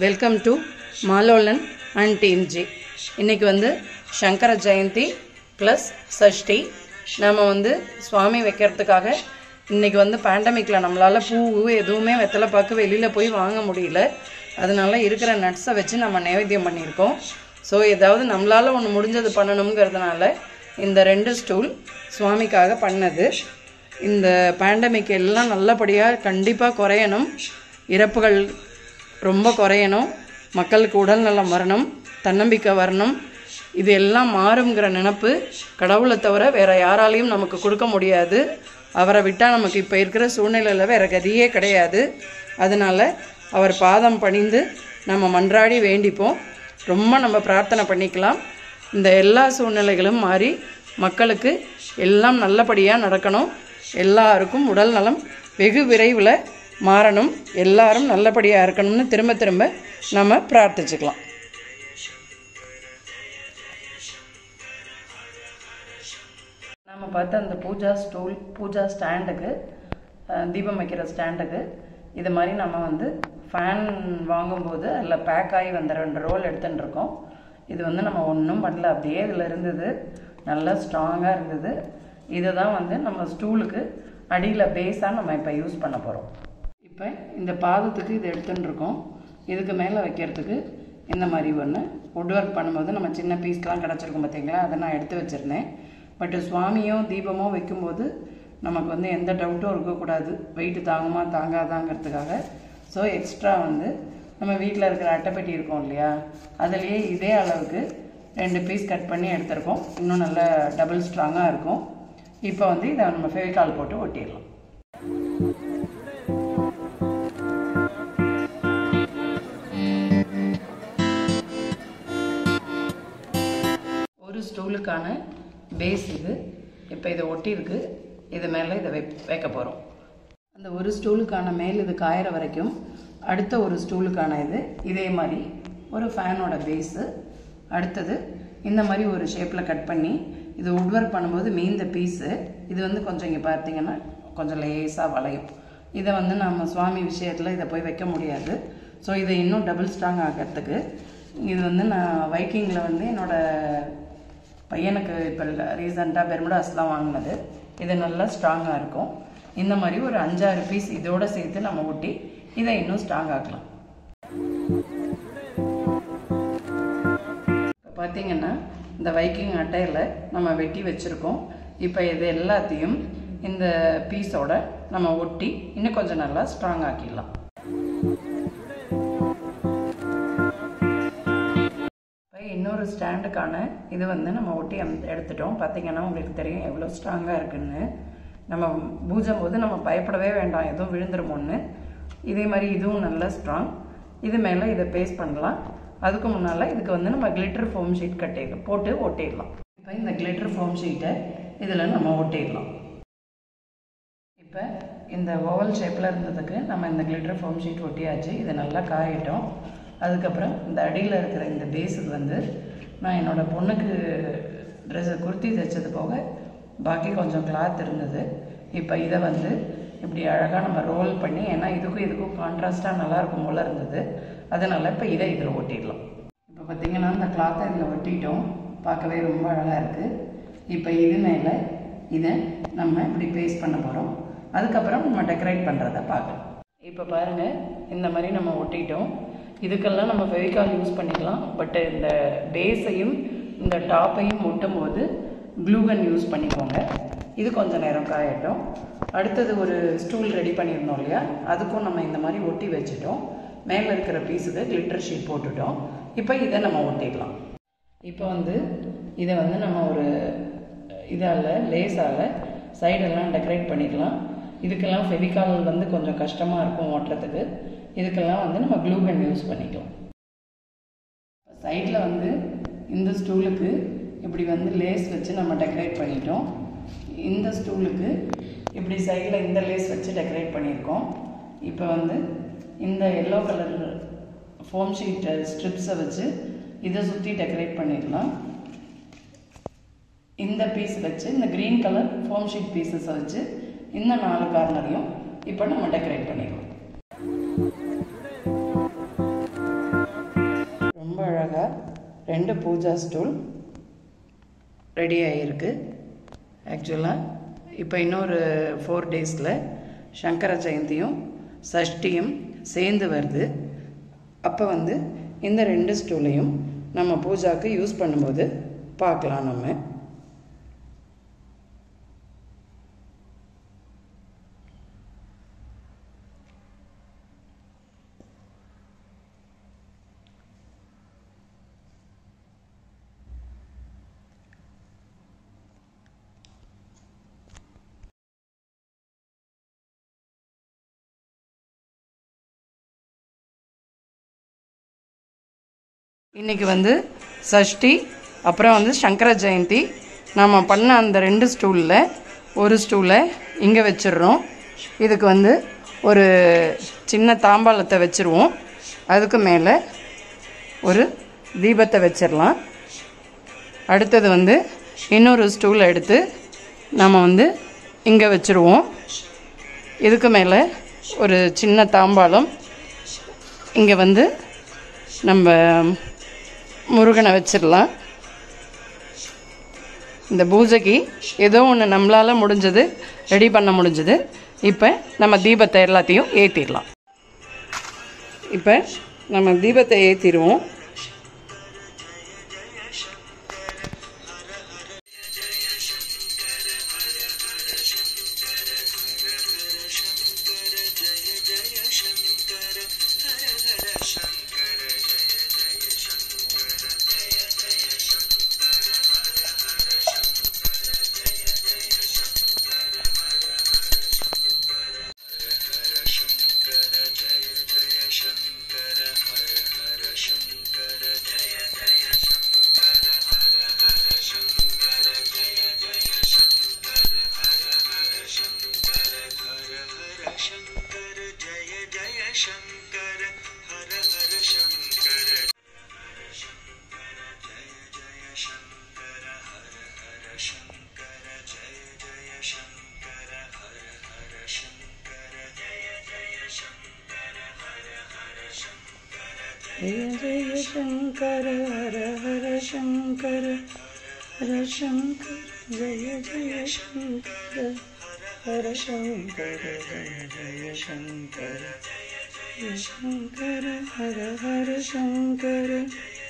welcome to Malolan and team ji இன்னைக்கு வந்து Sankara Jayanthi plus Sashti நாம் வந்து சுவாமி வைக்கிறதுக்காக இன்னைக்கு வந்து பேண்டமிக்கில் நம்மளால் பூ எதுவுமே வெத்தலை பார்க்க வெளியில் போய் வாங்க முடியல அதனால இருக்கிற நட்ஸை வச்சு நம்ம நைவேத்தியம் பண்ணியிருக்கோம் ஸோ ஏதாவது நம்மளால் ஒன்று முடிஞ்சது பண்ணணுங்கிறதுனால இந்த ரெண்டு ஸ்டூல் சுவாமிக்காக பண்ணது இந்த பேண்டமிக் எல்லாம் நல்லபடியாக கண்டிப்பாக குறையணும் இறப்புகள் ரொம்ப குறையணும் மக்களுக்கு உடல் நலம் வரணும் தன்னம்பிக்கை வரணும் இது எல்லாம் மாறுங்கிற நினப்பு கடவுளை தவிர வேற யாராலையும் நமக்கு கொடுக்க முடியாது அவரை விட்டால் நமக்கு இப்போ இருக்கிற சூழ்நிலையில் வேற கதியே கிடையாது அதனால அவர் பாதம் பணிந்து நம்ம மன்றாடி வேண்டிப்போம் ரொம்ப நம்ம பிரார்த்தனை பண்ணிக்கலாம் இந்த எல்லா சூழ்நிலைகளும் மாறி மக்களுக்கு எல்லாம் நல்லபடியாக நடக்கணும் எல்லாருக்கும் உடல் நலம் வெகு விரைவில் மாறணும் எல்லாரும் நல்லபடியாக இருக்கணும்னு திரும்ப திரும்ப நம்ம பிரார்த்திச்சுக்கலாம் நம்ம பார்த்த அந்த பூஜா ஸ்டூல் பூஜா ஸ்டாண்டுக்கு அஹ், தீபம் வைக்கிற ஸ்டாண்டுக்கு இது மாதிரி நம்ம வந்து ஃபேன் வாங்கும்போது அதில் பேக் ஆகி வந்த ரெண்டு ரோல் எடுத்துன்னு இருக்கோம் இது வந்து நம்ம ஒன்றும் பண்ணல அப்படியே இதில் இருந்தது நல்லா ஸ்ட்ராங்காக இருந்தது இதை தான் வந்து நம்ம ஸ்டூலுக்கு அடியில் பேஸாக நம்ம இப்போ யூஸ் பண்ண போகிறோம் இப்போ இந்த பாதத்துக்கு இது எடுத்துன்னு இருக்கோம் இதுக்கு மேலே வைக்கிறதுக்கு இந்த மாதிரி ஒன்று வுட் ஒர்க் பண்ணும்போது நம்ம சின்ன பீஸ்லாம் கிடச்சிருக்கும் பார்த்தீங்களா அதை நான் எடுத்து வச்சுருந்தேன் பட் சுவாமியோ தீபமோ வைக்கும்போது நமக்கு வந்து எந்த டவுட்டும் இருக்கக்கூடாது வெயிட்டு தாங்குமா தாங்காதாங்கிறதுக்காக ஸோ எக்ஸ்ட்ரா வந்து நம்ம வீட்டில் இருக்கிற அட்டைப்பெட்டி இருக்கும் இல்லையா அதுலேயே இதே அளவுக்கு ரெண்டு பீஸ் கட் பண்ணி எடுத்திருக்கோம் இன்னும் நல்ல டபுள் ஸ்ட்ராங்காக இருக்கும் இப்போ வந்து இதை நம்ம ஃபெவிகால் போட்டு ஒட்டிடலாம் ஒரு ஸ்டூலுக்கான பேஸ் இது இப்போ இதை ஒட்டியிருக்கு இது மேலே இதை வை வைக்க போகிறோம் அந்த ஒரு ஸ்டூலுக்கான மேல் இது காயிற வரைக்கும் அடுத்த ஒரு ஸ்டூலுக்கான இது இதே மாதிரி ஒரு ஃபேனோட பேஸு அடுத்தது இந்த மாதிரி ஒரு ஷேப்பில் கட் பண்ணி இது வுட் ஒர்க் பண்ணும்போது மீந்த பீஸு இது வந்து கொஞ்சம் இங்கே பார்த்தீங்கன்னா கொஞ்சம் லேசாக வளையும் இதை வந்து நம்ம சுவாமி விஷயத்தில் இதை போய் வைக்க முடியாது ஸோ இதை இன்னும் டபுள் ஸ்ட்ராங் ஆகிறதுக்கு இது வந்து நான் வைக்கிங்கில் வந்து என்னோட பையனுக்கு இப்போ ரீசெண்டாக பெர்முடாஸ்லாம் வாங்கினது இது நல்லா ஸ்ட்ராங்காக இருக்கும் இந்த மாதிரி ஒரு அஞ்சாறு பீஸ் இதோட சேர்த்து நம்ம ஒட்டி இதை இன்னும் ஸ்ட்ராங் ஆக்கலாம் இப்போ பார்த்தீங்கன்னா இந்த வைக்கிங் அட்டையில் நம்ம வெட்டி வச்சுருக்கோம் இப்போ இது எல்லாத்தையும் இந்த பீஸோட நம்ம ஒட்டி இன்னும் கொஞ்சம் நல்லா ஸ்ட்ராங் ஆக்கிடலாம் இப்போ இன்னொரு ஸ்டாண்டுக்கான இது வந்து நம்ம ஒட்டி அம்- எடுத்துட்டோம் பார்த்தீங்கன்னா உங்களுக்கு தெரியும் எவ்வளோ ஸ்ட்ராங்காக இருக்குன்னு நம்ம பூஜம் போது நம்ம பயப்படவே வேண்டாம் எதுவும் விழுந்துருமோன்னு இதே மாதிரி இதுவும் நல்ல ஸ்ட்ராங் இது மேலே இதை பேஸ்ட் பண்ணலாம் அதுக்கு முன்னால் இதுக்கு வந்து நம்ம கிளிட்டர் ஃபோம் ஷீட் கட்டிடலாம் போட்டு ஒட்டிடலாம் இப்போ இந்த கிளிட்டர் ஃபோம் ஷீட்டை இதில் நம்ம ஒட்டிடலாம் இப்போ இந்த ஓவல் ஷேப்பில் இருந்ததுக்கு நம்ம இந்த கிளிட்டர் ஃபோம் ஷீட் ஒட்டியாச்சு இது நல்லா காயட்டும் அதுக்கப்புறம் இந்த அடியில் இருக்கிற இந்த பேஸுக்கு வந்து நான் என்னோட பொண்ணுக்கு ட்ரெஸ்ஸு குர்த்தி தைச்சது போக பாக்கி கொஞ்சம் கிளாத் இருந்தது இப்போ இதை வந்து இப்படி அழகாக நம்ம ரோல் பண்ணி ஏன்னா இதுக்கும் இதுக்கும் கான்ட்ராஸ்ட்டாக நல்லா இருக்கும் போல இருந்தது அதனால் இப்போ இதை இதில் ஒட்டிடலாம் இப்போ பார்த்தீங்கன்னா இந்த கிளாத்தை இதில் ஒட்டிட்டோம் பார்க்கவே ரொம்ப அழகாக இருக்குது இப்போ இது மேலே இதை நம்ம இப்படி பேஸ்ட் பண்ண போகிறோம் அதுக்கப்புறம் நம்ம டெக்கரேட் பண்ணுறத பார்க்கலாம் இப்போ பாருங்கள் இந்த மாதிரி நம்ம ஒட்டிட்டோம் இதுக்கெல்லாம் நம்ம ஃபெவிகால் யூஸ் பண்ணிக்கலாம் பட் இந்த பேஸையும் இந்த டாப்பையும் ஒட்டும் போது க்ளூகன் யூஸ் பண்ணிக்கோங்க இது கொஞ்சம் நேரம் காயட்டும் அடுத்தது ஒரு ஸ்டூல் ரெடி பண்ணியிருந்தோம் இல்லையா அதுக்கும் நம்ம இந்த மாதிரி ஒட்டி வச்சுட்டோம் மேலே இருக்கிற பீஸுக்கு கிளிட்டர் ஷீட் போட்டுட்டோம் இப்போ இதை நம்ம ஒட்டிடலாம் இப்போ வந்து இதை வந்து நம்ம ஒரு இதால் லேஸால் சைடெல்லாம் டெக்கரேட் பண்ணிக்கலாம் இதுக்கெல்லாம் ஃபெவிகால் வந்து கொஞ்சம் கஷ்டமாக இருக்கும் ஓட்டுறதுக்கு இதுக்கெல்லாம் வந்து நம்ம க்ளூகன் யூஸ் பண்ணிக்கலாம் சைடில் வந்து இந்த ஸ்டூலுக்கு இப்படி வந்து லேஸ் வச்சு நம்ம டெக்கரேட் பண்ணிட்டோம் இந்த ஸ்டூலுக்கு இப்படி சைடில் இந்த லேஸ் வச்சு டெக்கரேட் பண்ணியிருக்கோம் இப்போ வந்து இந்த எல்லோ கலர் ஃபோம் ஷீட் ஸ்ட்ரிப்ஸை வச்சு இதை சுற்றி டெக்கரேட் பண்ணிடலாம் இந்த பீஸ் வச்சு இந்த க்ரீன் கலர் ஃபோம் ஷீட் பீசஸை வச்சு இந்த நாலு கார்னரையும் இப்போ நம்ம டெக்கரேட் பண்ணிடலாம் ரெண்டு பூஜா ஸ்டூல் ரெடி ஆகிருக்கு ஆக்சுவலாக இப்போ இன்னொரு ஃபோர் டேஸில் சங்கர ஜெயந்தியும் சஷ்டியும் சேர்ந்து வருது அப்போ வந்து இந்த ரெண்டு ஸ்டூலையும் நம்ம பூஜாவுக்கு யூஸ் பண்ணும்போது பார்க்கலாம் நம்ம இன்னைக்கு வந்து சஷ்டி அப்புறம் வந்து சங்கர ஜெயந்தி நம்ம பண்ண அந்த ரெண்டு ஸ்டூலில் ஒரு ஸ்டூலை இங்கே வச்சிடுறோம் இதுக்கு வந்து ஒரு சின்ன தாம்பாளத்தை வச்சுருவோம் அதுக்கு மேலே ஒரு தீபத்தை வச்சிடலாம் அடுத்தது வந்து இன்னொரு ஸ்டூல் எடுத்து நம்ம வந்து இங்கே வச்சுருவோம் இதுக்கு மேலே ஒரு சின்ன தாம்பாளம் இங்கே வந்து நம்ம முருகனை வச்சிடலாம் இந்த பூஜைக்கு ஏதோ ஒன்று நம்மளால் முடிஞ்சது ரெடி பண்ண முடிஞ்சது இப்போ நம்ம தீபத்தை எல்லாத்தையும் ஏற்றிடலாம் இப்போ நம்ம தீபத்தை ஏற்றிடுவோம் शङ्कर जय जय शङ्कर हर हर शङ्कर हर शङ्कर जय जय शङ्कर हर हर शङ्कर जय जय शङ्कर हर हर शङ्कर जय जय शङ्कर हर हर शङ्कर ஜெய ஜெய சங்கர ஹர ஹர சங்கர ஹர சங்கர ஜெய ஜெய சங்கர ஹர சங்கர ஜெய ஜெய சங்கர ஜெய சங்கர ஹர ஹர சங்கர